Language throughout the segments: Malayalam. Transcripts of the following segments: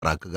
റാക്കുക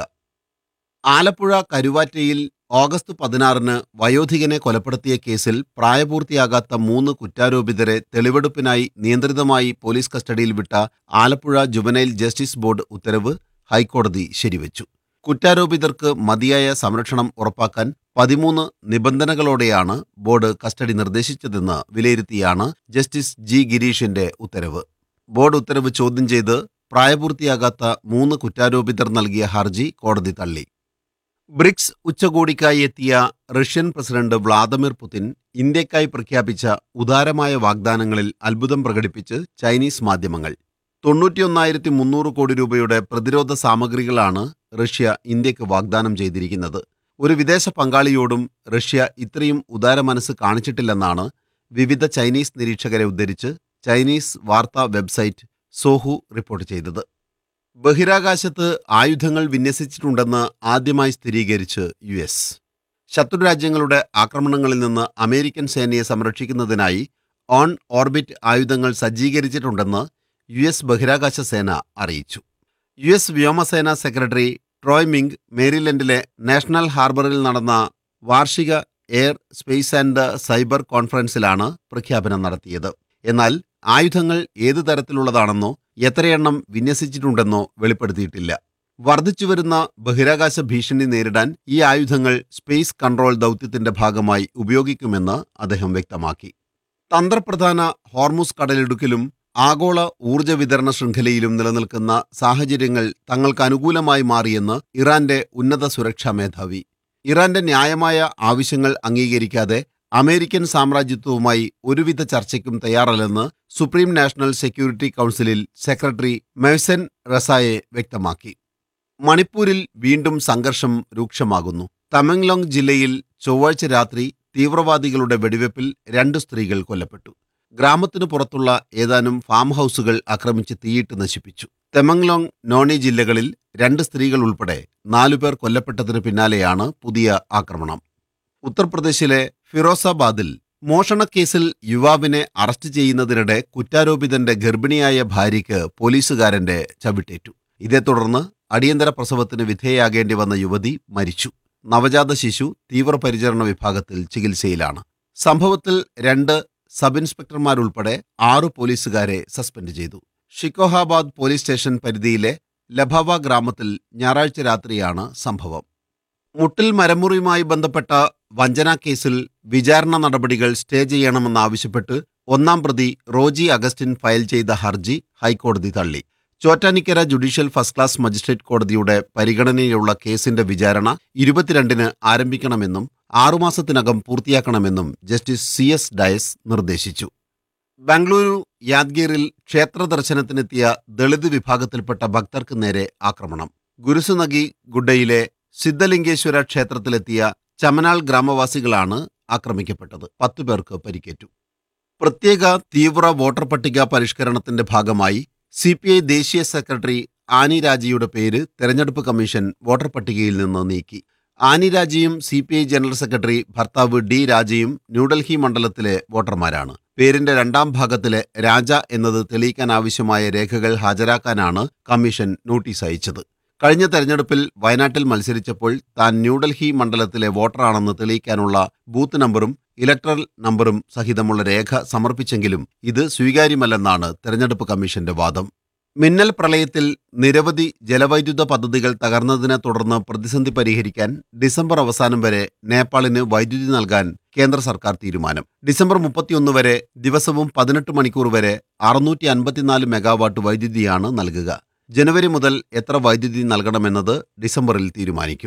ആലപ്പുഴ കരുവാറ്റയിൽ ഓഗസ്റ്റ് പതിനാറിന് വയോധികനെ കൊലപ്പെടുത്തിയ കേസിൽ പ്രായപൂർത്തിയാകാത്ത മൂന്ന് കുറ്റാരോപിതരെ തെളിവെടുപ്പിനായി നിയന്ത്രിതമായി പോലീസ് കസ്റ്റഡിയിൽ വിട്ട ആലപ്പുഴ ജുവനൈൽ ജസ്റ്റിസ് ബോർഡ് ഉത്തരവ് ഹൈക്കോടതി ശരിവച്ചു കുറ്റാരോപിതർക്ക് മതിയായ സംരക്ഷണം ഉറപ്പാക്കാൻ പതിമൂന്ന് നിബന്ധനകളോടെയാണ് ബോർഡ് കസ്റ്റഡി നിർദ്ദേശിച്ചതെന്ന് വിലയിരുത്തിയാണ് ജസ്റ്റിസ് ജി ഗിരീഷിന്റെ ഉത്തരവ് ബോർഡ് ഉത്തരവ് ചോദ്യം ചെയ്ത് പ്രായപൂർത്തിയാകാത്ത മൂന്ന് കുറ്റാരോപിതർ നൽകിയ ഹർജി കോടതി തള്ളി ബ്രിക്സ് ഉച്ചകോടിക്കായി എത്തിയ റഷ്യൻ പ്രസിഡന്റ് വ്ളാദിമിർ പുതിൻ ഇന്ത്യക്കായി പ്രഖ്യാപിച്ച ഉദാരമായ വാഗ്ദാനങ്ങളിൽ അത്ഭുതം പ്രകടിപ്പിച്ച് ചൈനീസ് മാധ്യമങ്ങൾ തൊണ്ണൂറ്റിയൊന്നായിരത്തി മുന്നൂറ് കോടി രൂപയുടെ പ്രതിരോധ സാമഗ്രികളാണ് റഷ്യ ഇന്ത്യക്ക് വാഗ്ദാനം ചെയ്തിരിക്കുന്നത് ഒരു വിദേശ പങ്കാളിയോടും റഷ്യ ഇത്രയും ഉദാര മനസ്സ് കാണിച്ചിട്ടില്ലെന്നാണ് വിവിധ ചൈനീസ് നിരീക്ഷകരെ ഉദ്ധരിച്ച് ചൈനീസ് വാർത്താ വെബ്സൈറ്റ് സോഹു റിപ്പോർട്ട് ചെയ്തത് ബഹിരാകാശത്ത് ആയുധങ്ങൾ വിന്യസിച്ചിട്ടുണ്ടെന്ന് ആദ്യമായി സ്ഥിരീകരിച്ച് യു എസ് ശത്രുരാജ്യങ്ങളുടെ ആക്രമണങ്ങളിൽ നിന്ന് അമേരിക്കൻ സേനയെ സംരക്ഷിക്കുന്നതിനായി ഓൺ ഓർബിറ്റ് ആയുധങ്ങൾ സജ്ജീകരിച്ചിട്ടുണ്ടെന്ന് യു എസ് ബഹിരാകാശ സേന അറിയിച്ചു യു എസ് വ്യോമസേന സെക്രട്ടറി ട്രോയ് മിങ് മേരിലൻഡിലെ നാഷണൽ ഹാർബറിൽ നടന്ന വാർഷിക എയർ സ്പേസ് ആൻഡ് സൈബർ കോൺഫറൻസിലാണ് പ്രഖ്യാപനം നടത്തിയത് എന്നാൽ ആയുധങ്ങൾ ഏതു തരത്തിലുള്ളതാണെന്നോ എത്രയെണ്ണം വിന്യസിച്ചിട്ടുണ്ടെന്നോ വെളിപ്പെടുത്തിയിട്ടില്ല വർദ്ധിച്ചുവരുന്ന ബഹിരാകാശ ഭീഷണി നേരിടാൻ ഈ ആയുധങ്ങൾ സ്പേസ് കൺട്രോൾ ദൗത്യത്തിന്റെ ഭാഗമായി ഉപയോഗിക്കുമെന്ന് അദ്ദേഹം വ്യക്തമാക്കി തന്ത്രപ്രധാന ഹോർമുസ് കടലിടുക്കിലും ആഗോള ഊർജ്ജ വിതരണ ശൃംഖലയിലും നിലനിൽക്കുന്ന സാഹചര്യങ്ങൾ തങ്ങൾക്ക് അനുകൂലമായി മാറിയെന്ന് ഇറാന്റെ ഉന്നത സുരക്ഷാ മേധാവി ഇറാന്റെ ന്യായമായ ആവശ്യങ്ങൾ അംഗീകരിക്കാതെ അമേരിക്കൻ സാമ്രാജ്യത്വവുമായി ഒരുവിധ ചർച്ചയ്ക്കും തയ്യാറല്ലെന്ന് സുപ്രീം നാഷണൽ സെക്യൂരിറ്റി കൗൺസിലിൽ സെക്രട്ടറി മെഹ്സൻ റസായെ വ്യക്തമാക്കി മണിപ്പൂരിൽ വീണ്ടും സംഘർഷം രൂക്ഷമാകുന്നു തമെങ്ലോങ് ജില്ലയിൽ ചൊവ്വാഴ്ച രാത്രി തീവ്രവാദികളുടെ വെടിവെപ്പിൽ രണ്ട് സ്ത്രീകൾ കൊല്ലപ്പെട്ടു ഗ്രാമത്തിനു പുറത്തുള്ള ഏതാനും ഫാം ഹൗസുകൾ ആക്രമിച്ച് തീയിട്ട് നശിപ്പിച്ചു തെമങ്ലോങ് നോണി ജില്ലകളിൽ രണ്ട് സ്ത്രീകൾ ഉൾപ്പെടെ നാലുപേർ കൊല്ലപ്പെട്ടതിന് പിന്നാലെയാണ് പുതിയ ആക്രമണം ഉത്തർപ്രദേശിലെ ഫിറോസാബാദിൽ മോഷണക്കേസിൽ യുവാവിനെ അറസ്റ്റ് ചെയ്യുന്നതിനിടെ കുറ്റാരോപിതന്റെ ഗർഭിണിയായ ഭാര്യയ്ക്ക് പോലീസുകാരന്റെ ചവിട്ടേറ്റു ഇതേ തുടർന്ന് അടിയന്തര പ്രസവത്തിന് വിധേയാകേണ്ടി വന്ന യുവതി മരിച്ചു നവജാത ശിശു തീവ്രപരിചരണ വിഭാഗത്തിൽ ചികിത്സയിലാണ് സംഭവത്തിൽ രണ്ട് സബ് ഇൻസ്പെക്ടർമാരുൾപ്പെടെ ആറു പോലീസുകാരെ സസ്പെൻഡ് ചെയ്തു ഷിക്കോഹാബാദ് പോലീസ് സ്റ്റേഷൻ പരിധിയിലെ ലഭാവ ഗ്രാമത്തിൽ ഞായറാഴ്ച രാത്രിയാണ് സംഭവം മുട്ടിൽ മരമുറിയുമായി ബന്ധപ്പെട്ട വഞ്ചനാ കേസിൽ വിചാരണ നടപടികൾ സ്റ്റേ ചെയ്യണമെന്നാവശ്യപ്പെട്ട് ഒന്നാം പ്രതി റോജി അഗസ്റ്റിൻ ഫയൽ ചെയ്ത ഹർജി ഹൈക്കോടതി തള്ളി Chottanikkara judicial first class magistrate കോടതിയുടെ പരിഗണനയിലുള്ള കേസിന്റെ വിചാരണ ഇരുപത്തിരണ്ടിന് ആരംഭിക്കണമെന്നും ആറുമാസത്തിനകം പൂർത്തിയാക്കണമെന്നും ജസ്റ്റിസ് സി എസ് ഡയസ് നിർദ്ദേശിച്ചു ബംഗളൂരു യാദ്ഗീറിൽ ക്ഷേത്ര ദർശനത്തിനെത്തിയ ദളിത് വിഭാഗത്തിൽപ്പെട്ട ഭക്തർക്ക് നേരെ ആക്രമണം ഗുരുസുനഗി ഗുഡയിലെ സിദ്ധലിംഗേശ്വര ക്ഷേത്രത്തിലെത്തിയ ചമനാൾ ഗ്രാമവാസികളാണ് ആക്രമിക്കപ്പെട്ടത് പത്തു പേർക്ക് പരിക്കേറ്റു പ്രത്യേക തീവ്ര വോട്ടർ പട്ടിക പരിഷ്കരണത്തിന്റെ ഭാഗമായി സി പി ഐ ദേശീയ സെക്രട്ടറി ആനി രാജയുടെ പേര് തെരഞ്ഞെടുപ്പ് കമ്മീഷൻ വോട്ടർ പട്ടികയിൽ നിന്ന് നീക്കി ആനി രാജയും C P I general secretary ഭർത്താവ് ഡി രാജയും ന്യൂഡൽഹി മണ്ഡലത്തിലെ വോട്ടർമാരാണ് പേരിന്റെ രണ്ടാം ഭാഗത്തിലെ രാജ എന്നത് തെളിയിക്കാനാവശ്യമായ രേഖകൾ ഹാജരാക്കാനാണ് കമ്മീഷൻ നോട്ടീസ് അയച്ചത് കഴിഞ്ഞ തെരഞ്ഞെടുപ്പിൽ വയനാട്ടിൽ മത്സരിച്ചപ്പോൾ താൻ ന്യൂഡൽഹി മണ്ഡലത്തിലെ വോട്ടറാണെന്ന് തെളിയിക്കാനുള്ള ബൂത്ത് നമ്പറും ഇലക്ട്രൽ നമ്പറും സഹിതമുള്ള രേഖ സമർപ്പിച്ചെങ്കിലും ഇത് സ്വീകാര്യമല്ലെന്നാണ് തെരഞ്ഞെടുപ്പ് കമ്മീഷന്റെ വാദം മിന്നൽ പ്രളയത്തിൽ നിരവധി ജലവൈദ്യുത പദ്ധതികൾ തകർന്നതിനെ തുടർന്ന് പ്രതിസന്ധി പരിഹരിക്കാൻ ഡിസംബർ അവസാനം വരെ നേപ്പാളിന് വൈദ്യുതി നൽകാൻ കേന്ദ്ര സർക്കാർ തീരുമാനം ഡിസംബർ മുപ്പത്തിയൊന്ന് വരെ ദിവസവും പതിനെട്ട് മണിക്കൂർ വരെ അറുന്നൂറ്റി അൻപത്തിനാല് മെഗാവാട്ട് വൈദ്യുതിയാണ് നൽകുക ജനുവരി മുതൽ എത്ര വൈദ്യുതി നൽകണമെന്നത് ഡിസംബറിൽ തീരുമാനിക്കും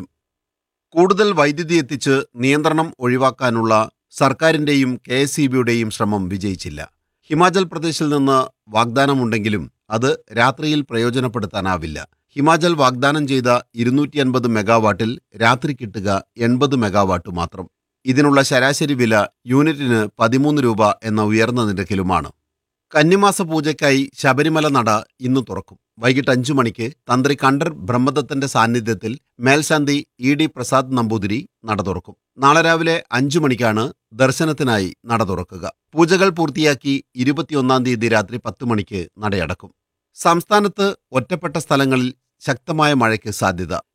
കൂടുതൽ വൈദ്യുതി എത്തിച്ച് നിയന്ത്രണം ഒഴിവാക്കാനുള്ള സർക്കാരിന്റെയും കെ എസ് ശ്രമം വിജയിച്ചില്ല ഹിമാചൽ പ്രദേശിൽ നിന്ന് വാഗ്ദാനമുണ്ടെങ്കിലും അത് രാത്രിയിൽ പ്രയോജനപ്പെടുത്താനാവില്ല ഹിമാചൽ വാഗ്ദാനം ചെയ്ത ഇരുന്നൂറ്റി അൻപത് മെഗാവാട്ടിൽ രാത്രി കിട്ടുക എൺപത് മെഗാവാട്ട് മാത്രം ഇതിനുള്ള ശരാശരി വില യൂണിറ്റിന് പതിമൂന്ന് രൂപ എന്ന ഉയർന്ന നിരക്കിലുമാണ് കന്നിമാസ പൂജയ്ക്കായി ശബരിമല നട ഇന്ന് തുറക്കും വൈകിട്ട് അഞ്ചു മണിക്ക് തന്ത്രി കണ്ടർ ബ്രഹ്മദത്തന്റെ സാന്നിധ്യത്തിൽ മേൽശാന്തി ഇ ഡി പ്രസാദ് നമ്പൂതിരി നട തുറക്കും നാളെ രാവിലെ അഞ്ചു മണിക്കാണ് ദർശനത്തിനായി നട തുറക്കുക പൂജകൾ പൂർത്തിയാക്കി ഇരുപത്തിയൊന്നാം തീയതി രാത്രി പത്ത് മണിക്ക് നടയടക്കും സംസ്ഥാനത്ത് ഒറ്റപ്പെട്ട സ്ഥലങ്ങളിൽ ശക്തമായ മഴയ്ക്ക് സാധ്യത